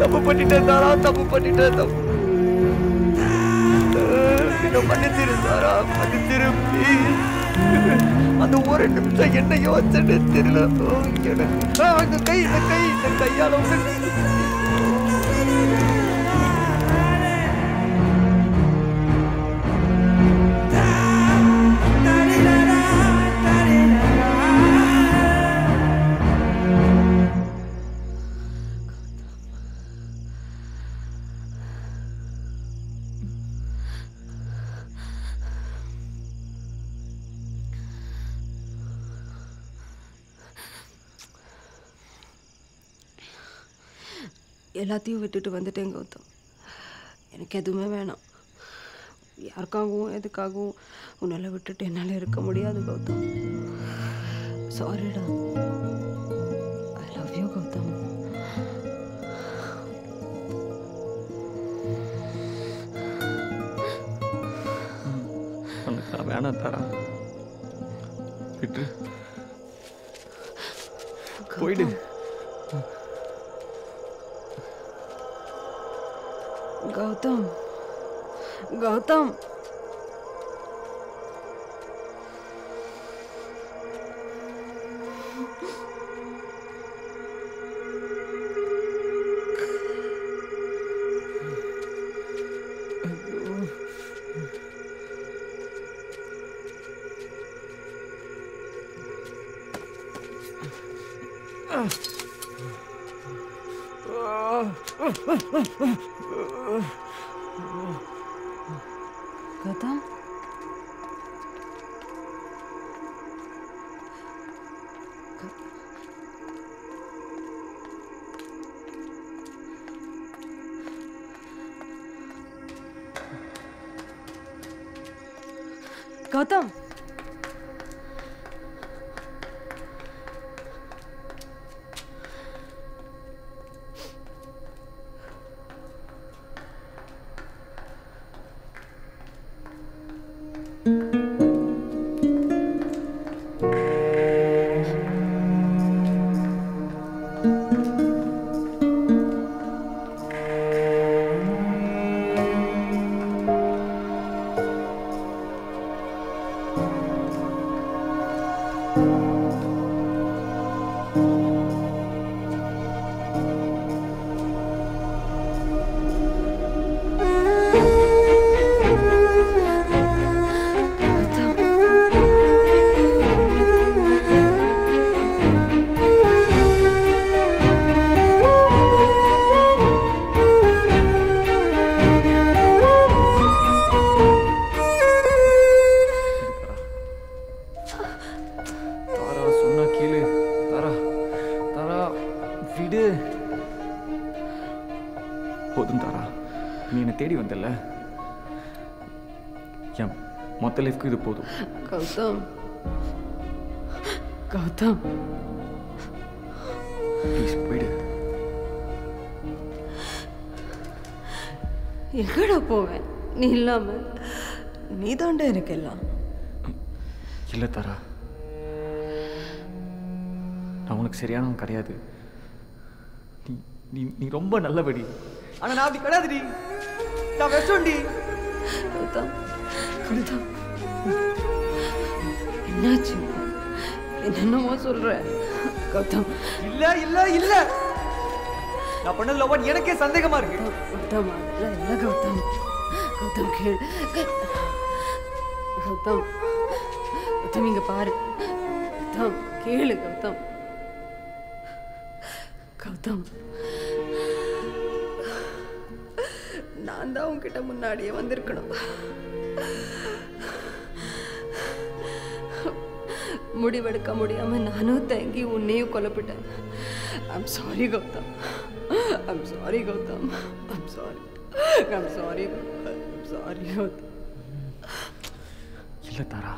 தப்பு பண்ணிட்டேன் தாரா தப்பு பண்ணிட்டேன் தப்பு என்ன மன்னிச்சிரு தாரா மன்னிச்சிரு please. அந்த ஒரு நிமிஷம் என்ன யோசனை தெரியல ஓ, எனக்கு ஆ, இந்த கை இந்த கை இந்த கையால வந்து எல்லாத்தையும் விட்டுட்டு வந்துட்டேன் கௌதம் எனக்கு எதுவுமே வேணாம் யாருக்காகவும் எதுக்காகவும் உன்னால் விட்டுட்டு என்னால் இருக்க முடியாது கௌதம் சாரிடா ஐ லவ் யூ கௌதம் உனக்கு நான் வேணாம் தாரா விட்டு போயிடு கௌதம் கௌதம் கௌதம் கௌதம் தாரா சொன்னா கீழே தாரா தாரா விடு போதும் தாரா நீ என்னை தேடி வந்தல்ல என் மொத்த லைஃப்க்கு இது போதும் கௌதம் கௌதம் ப்ளீஸ் போயிடு எங்கடா போவேன் நீ இல்லாம நீ தாண்டா எனக்கு எல்லாம் இல்லை தாரா நான் உனக்கு சரியானவன் கிடையாது நீ நீ நீ ரொம்ப நல்லபடி ஆனா நான் அப்படி கிடையாதுடி நான் விஷம்டி கௌதம் கௌதம் என்னாச்சு என்னென்னமோ சொல்ற கௌதம் இல்ல இல்ல இல்ல நான் பண்ணது லவ் எனக்கே சந்தேகமா இருக்கு கௌதம் அதெல்லாம் இல்லை கௌதம் கௌதம் கேள் கௌதம் கௌதம் இங்க பாரு கௌதம் கேளு கௌதம் கௌதம் நான் தான் உன்கிட்ட முன்னாடியே வந்திருக்கணும் முடிவெடுக்க முடியாம நானும் தங்கி உன்னையும் கொல்லப்பட்டேன் I'm sorry Gautham I'm sorry Gautham I'm sorry I'm sorry I'm sorry Gautham இல்ல தாரா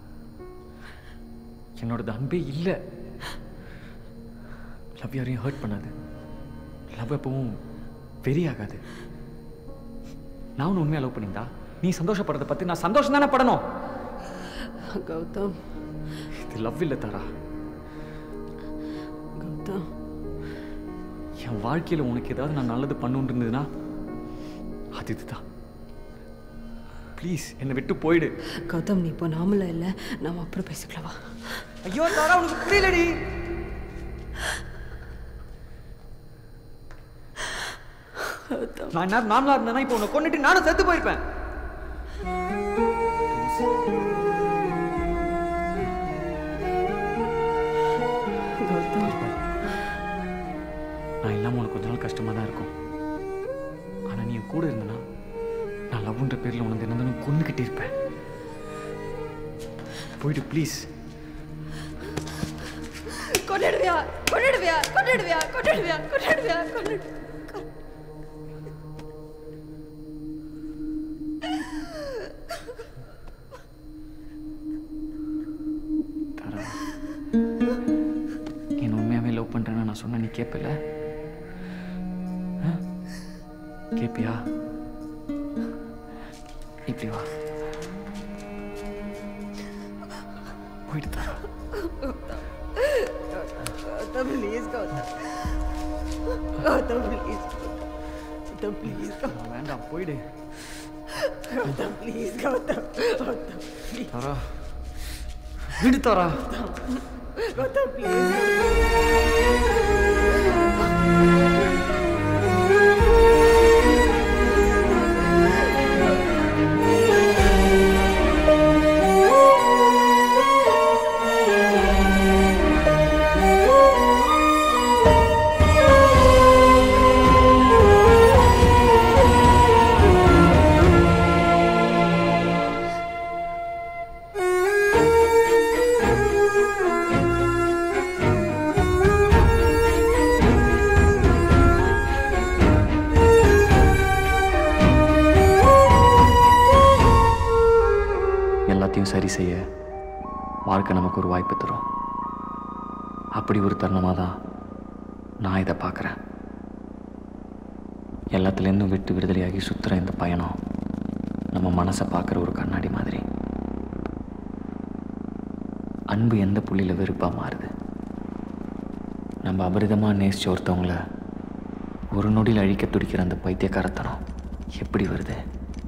என்னோடது அன்பே இல்ல லவ் யாரையும் ஹர்ட் பண்ணாது லவ் எப்பவும் வெறி ஆகாது நான் உன்னை உண்மையா லவ் பண்ணியிருந்தா நீ சந்தோஷப்படுறத பத்தி நான் சந்தோஷம் தானே படணும் கௌதம் இது லவ் இல்ல தாரா கௌதம் என் வாழ்க்கையில் உனக்கு ஏதாவது நான் நல்லது பண்ணுன்னு இருந்ததுன்னா அது இதுதான் ப்ளீஸ் என்னை விட்டு போயிடு கௌதம் நீ இப்போ நாமல இல்லை நாம அப்புறம் பேசிக்கலவா ஐயோ தாரா உனக்கு புரியலடி நான் என்ன நாமளா இருந்தேன்னா இப்போ உன்னை கொண்டுட்டு நானும் செத்து போயிருப்பேன் கௌதம் நான் இல்லாமல் உனக்கு கொஞ்ச நாள் கஷ்டமாக தான் இருக்கும் ஆனால் நீ என் கூட இருந்தனா நான் லவ்ன்ற பேரில் உனக்கு என்ன கொண்டுக்கிட்டே இருப்பேன் போயிடு ப்ளீஸ் கொண்டுடுவியா கொண்டுடுவியா கொண்டுடுவியா கொண்டுடுவியா கொண்டுடுவியா கொண்டு தாரா என்ன உண்மையாகவே லவ் பண்ணுறேன்னு நான் சொன்ன நீ கேட்பல கேப்பியா இப்படி வா போயிட்டு Tara Gautham please Gautham Gautham please Gautham please நான் வேண்டாம் போயிடு கௌதம் ப்ளீஸ் கௌதம் கௌதம் தாரா விடு தாரா கௌதம் ப்ளீஸ் எல்லாத்தையும் சரி செய்ய வாழ்க்கை நமக்கு ஒரு வாய்ப்பு தரும் அப்படி ஒரு தருணமாக தான் நான் இதை பார்க்குறேன் எல்லாத்துலேருந்தும் விட்டு விடுதலையாகி சுற்றுற இந்த பயணம் நம்ம மனசை பார்க்குற ஒரு கண்ணாடி மாதிரி அன்பு எந்த புள்ளியில் வெறுப்பாக மாறுது நம்ம அபரிதமாக நேசிச்ச ஒருத்தவங்கள ஒரு நொடியில் அழிக்க துடிக்கிற அந்த பைத்தியக்காரத்தனம் எப்படி வருது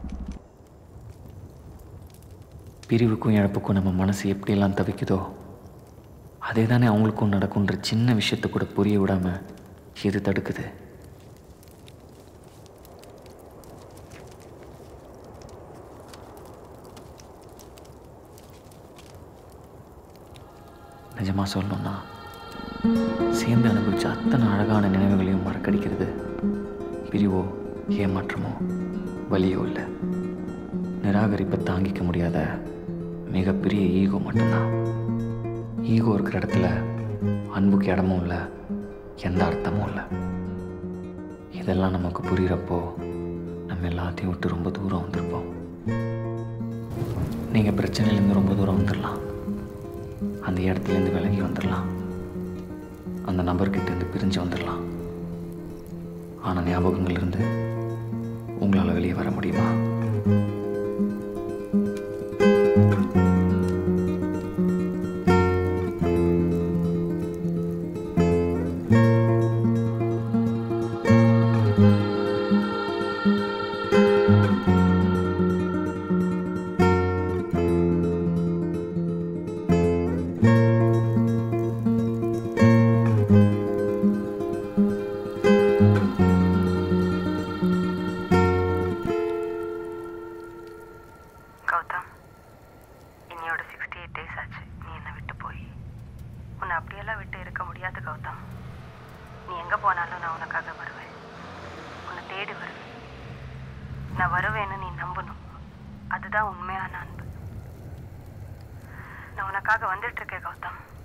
பிரிவுக்கும் இழப்புக்கும் நம்ம மனசு எப்படியெல்லாம் தவிக்குதோ அதே தானே அவங்களுக்கும் நடக்குன்ற சின்ன விஷயத்தை கூட புரிய விடாம எது தடுக்குது நிஜமா சொல்லணும்னா சேர்ந்து அனுபவிச்ச அத்தனை அழகான நினைவுகளையும் மறக்கடிக்கிறது பிரிவோ ஏமாற்றமோ வலியோ இல்லை நிராகரிப்பை தாங்கிக்க முடியாத மிகப்பெரிய ஈகோ மட்டும்தான் ஈகோ இருக்கிற இடத்துல அன்புக்கு இடமும் இல்லை எந்த அர்த்தமும் இல்லை இதெல்லாம் நமக்கு புரிகிறப்போ நம்ம எல்லாத்தையும் விட்டு ரொம்ப தூரம் வந்திருப்போம் நீங்கள் பிரச்சனையிலேருந்து ரொம்ப தூரம் வந்துடலாம் அந்த இடத்துலேருந்து விலகி வந்துடலாம் அந்த நபர்கிட்டேருந்து பிரிஞ்சு வந்துடலாம் ஆனால் ஞாபகங்கள்லேருந்து உங்களால் வெளியே வர முடியுமா கௌதம் இன்னையோட சிக்ஸ்டி எயிட் டேஸ் ஆச்சு நீ என்னை விட்டு போய் உன்னை அப்படியெல்லாம் விட்டு இருக்க முடியாது கௌதம் நீ எங்கே போனாலும் நான் உனக்காக வருவேன் உன்னை தேடி வருவேன் நான் வருவேன்னு நீ நம்பணும் அதுதான் உண்மையான அன்பு நான் உனக்காக வந்துட்டு இருக்கேன் கௌதம்